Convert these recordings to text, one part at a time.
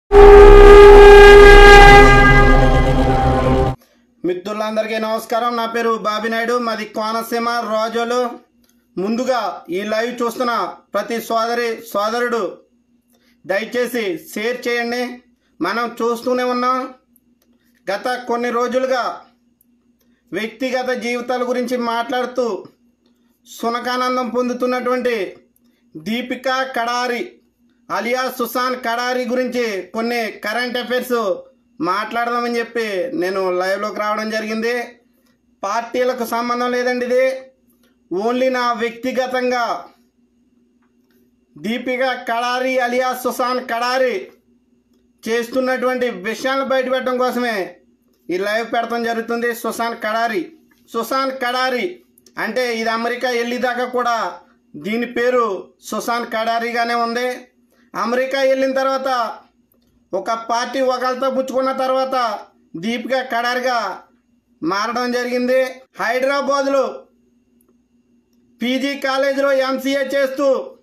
మిత్రులందరికీ నమస్కారం నా పేరు బాబినాయుడు మాది కోనసీమ రాజోలు ముందుగా ఈ లైవ్ చూస్తున్న ప్రతి సోదరి సోదరుడు దయచేసి షేర్ చేయండి మనం చూస్తూనే ఉన్నాం గత కొన్ని రోజులుగా వ్యక్తిగత జీవితాల గురించి మాట్లాడుతూ సునకానందం పొందుతున్నటువంటి దీపికా కడారి అలియా సుశాన్ కడారి గురించి కొన్ని కరెంట్ అఫైర్స్ మాట్లాడదామని చెప్పి నేను లైవ్లోకి రావడం జరిగింది పార్టీలకు సంబంధం లేదండి ఇది ఓన్లీ నా వ్యక్తిగతంగా దీపిక కడారి అలియా సుశాన్ కడారి చేస్తున్నటువంటి విషయాలు బయటపెట్టడం కోసమే ఈ లైవ్ పెడతాం జరుగుతుంది సుశాన్ కడారి సుశాన్ కడారి అంటే ఇది అమెరికా వెళ్ళేదాకా కూడా దీని పేరు సుశాన్ కడారిగానే ఉంది అమెరికా వెళ్ళిన తర్వాత ఒక పార్టీ ఒకరితో పుచ్చుకున్న తర్వాత దీపిక కడారిగా మారడం జరిగింది హైదరాబాద్లో పీజీ కాలేజీలో ఎంసీఏ చేస్తూ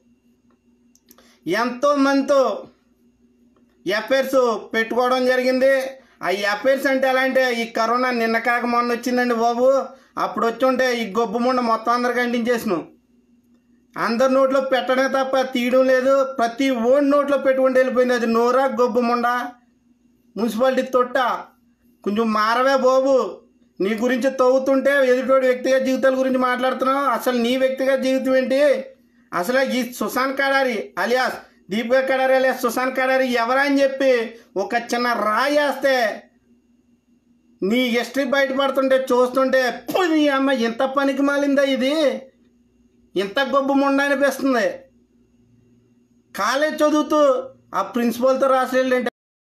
ఎంతో మందితో ఎఫైర్స్ పెట్టుకోవడం జరిగింది ఆ ఎఫైర్స్ అంటే ఎలా అంటే ఈ కరోనా నిన్న కాక మొన్న వచ్చిందండి బాబు అప్పుడు వచ్చి ఉంటే ఈ గొబ్బు ముండ మొత్తం అందరికి అంటించేసినాం అందరి నోట్లో పెట్టడమే తప్ప తీయడం లేదు ప్రతి ఓడి నోట్లో పెట్టుకుంటూ వెళ్ళిపోయింది అది నోరా గొబ్బు ముండ మున్సిపాలిటీ తొట్ట కొంచెం మారవే బాబు నీ గురించి తవ్వుతుంటే ఎదుటోడి వ్యక్తిగత జీవితాల గురించి మాట్లాడుతున్నావు అసలు నీ వ్యక్తిగత జీవితం ఏంటి అసలు ఈ సుశాంత్ కడారి అలియాస్ దీపికా కడారి అలియాస్ సుశాంత్ కడారి ఎవరా అని చెప్పి ఒక చిన్న రాయి వేస్తే నీ హిస్టరీ బయటపడుతుంటే చూస్తుంటే "పు, నీ అమ్మ ఇంత పనికి మాలిందా ఇది ఇంత గొప్ప ముండ అనిపిస్తుంది కాలేజ్ చదువుతూ ఆ ప్రిన్సిపల్తో రాసేళ్ళంటే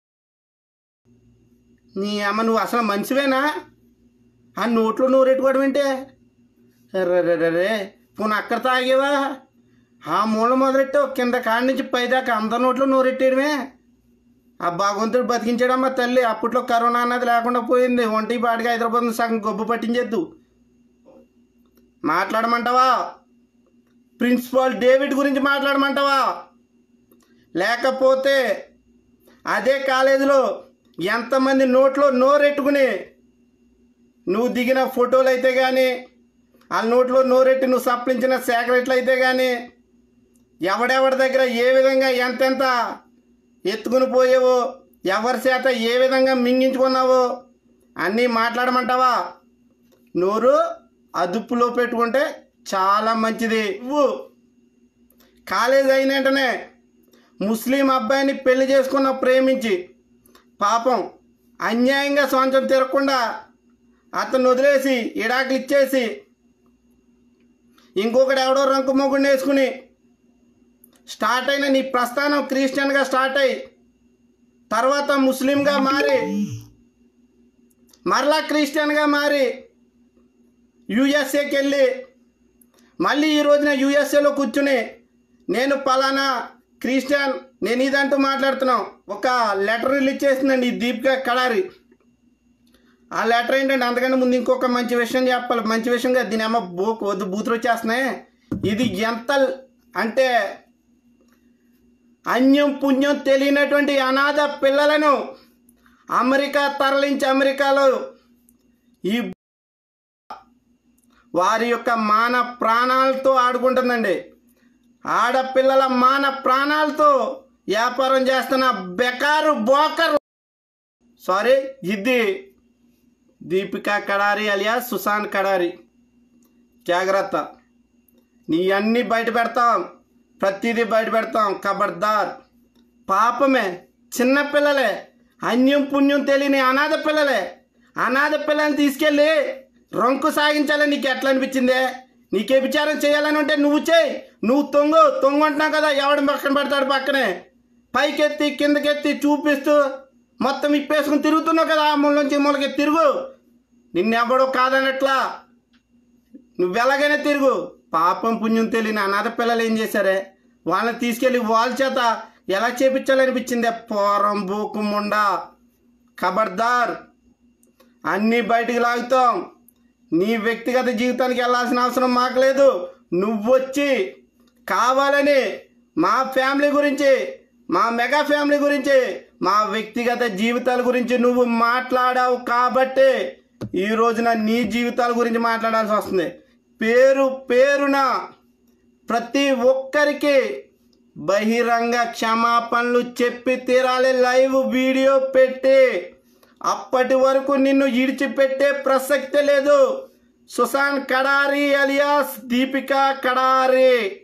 నీ అమ్మ నువ్వు అసలు మనిషివేనా ఆ నోట్లో నూరెట్టుకోవడం ఏంటే రే పోనీ అక్కడ తాగేవా ఆ మూల మొదలెట్టావు కింద కాడి నుంచి పైదాకా అందరి నోట్లో నూరెట్టేయడమే ఆ భగవంతుడు బతికించాడమ్మా తల్లి అప్పట్లో కరోనా అన్నది లేకుండా పోయింది ఒంటి పాటిగా హైదరాబాద్ సగం గొబ్బు పట్టించేద్దు మాట్లాడమంటావా ప్రిన్సిపాల్ డేవిడ్ గురించి మాట్లాడమంటావా లేకపోతే అదే కాలేజీలో ఎంతమంది నోట్లో నోరెట్టుకుని నువ్వు దిగిన ఫోటోలు అయితే కానీ ఆ నోట్లో నోరెట్టి నువ్వు సప్లించిన సేకరెట్లు అయితే కానీ ఎవడెవరి దగ్గర ఏ విధంగా ఎంతెంత ఎత్తుకుని పోయేవో ఎవరి చేత ఏ విధంగా మింగించుకున్నావో అన్నీ మాట్లాడమంటావా నోరు అదుపులో పెట్టుకుంటే చాలా మంచిది నువ్వు కాలేజ్ అయిన వెంటనే ముస్లిం అబ్బాయిని పెళ్లి చేసుకున్న ప్రేమించి పాపం అన్యాయంగా సొంతం తిరగకుండా అతను వదిలేసి ఇడాకులు ఇచ్చేసి ఇంకొకటి ఎవడో రంకు మొగుడిని వేసుకుని స్టార్ట్ అయిన నీ ప్రస్థానం క్రిస్టియన్గా స్టార్ట్ అయ్యి తర్వాత ముస్లింగా మారి మరలా క్రిస్టియన్గా మారి యూఎస్ఏకి వెళ్ళి మళ్ళీ ఈ రోజున యూఎస్ఏలో కూర్చుని నేను పలానా క్రిస్టియన్ నేను ఇదంటూ మాట్లాడుతున్నాం ఒక లెటర్ రిలీజ్ చేసిందండి ఈ దీపికా కడారి ఆ లెటర్ ఏంటంటే అంతకంటే ముందు ఇంకొక మంచి విషయం చెప్పాలి మంచి విషయంగా దీని అమ్మ బూ వద్దు బూతులు వచ్చేస్తున్నాయి ఇది ఎంత అంటే అన్యం పుణ్యం తెలియనటువంటి అనాథ పిల్లలను అమెరికా తరలించి అమెరికాలో ఈ వారి యొక్క మాన ప్రాణాలతో ఆడుకుంటుందండి ఆడపిల్లల మాన ప్రాణాలతో వ్యాపారం చేస్తున్న బెకారు బోకరు సారీ ఇది దీపికా కడారి అలియా సుశాంత్ కడారి జాగ్రత్త నీ అన్నీ బయట పెడతాం ప్రతిదీ బయట పెడతాం కబర్దార్ పాపమే చిన్న పిల్లలే అన్యం పుణ్యం తెలియని అనాథ పిల్లలే అనాథ పిల్లల్ని తీసుకెళ్ళి రొంకు సాగించాలని నీకు ఎట్లా అనిపించిందే నీకే విచారం చేయాలని ఉంటే నువ్వు చేయి నువ్వు తొంగు తొంగుంటున్నావు కదా ఎవడు పక్కన పెడతాడు పక్కనే పైకెత్తి కిందకెత్తి చూపిస్తూ మొత్తం ఇప్పేసుకుని తిరుగుతున్నావు కదా ఆ మూల నుంచి ఈ మూలకి తిరుగు నిన్నెవడో కాదనట్లా నువ్వు ఎలాగైనా తిరుగు పాపం పుణ్యం తెలియని అనాథ పిల్లలు ఏం చేశారే వాళ్ళని తీసుకెళ్ళి వాళ్ళ చేత ఎలా చేపించాలనిపించిందే పోరం బూకు ముండా ఖబర్దార్ అన్నీ బయటికి లాగుతాం నీ వ్యక్తిగత జీవితానికి వెళ్ళాల్సిన అవసరం మాకు లేదు నువ్వొచ్చి కావాలని మా ఫ్యామిలీ గురించి మా మెగా ఫ్యామిలీ గురించి మా వ్యక్తిగత జీవితాల గురించి నువ్వు మాట్లాడావు కాబట్టే ఈ రోజున నీ జీవితాల గురించి మాట్లాడాల్సి వస్తుంది పేరు పేరున ప్రతి ఒక్కరికి బహిరంగ క్షమాపణలు చెప్పి తీరాలి లైవ్ వీడియో పెట్టి అప్పటి వరకు నిన్ను ఇడిచిపెట్టే ప్రసక్తే లేదు సుశాంత్ కడారి అలియాస్ దీపికా కడారి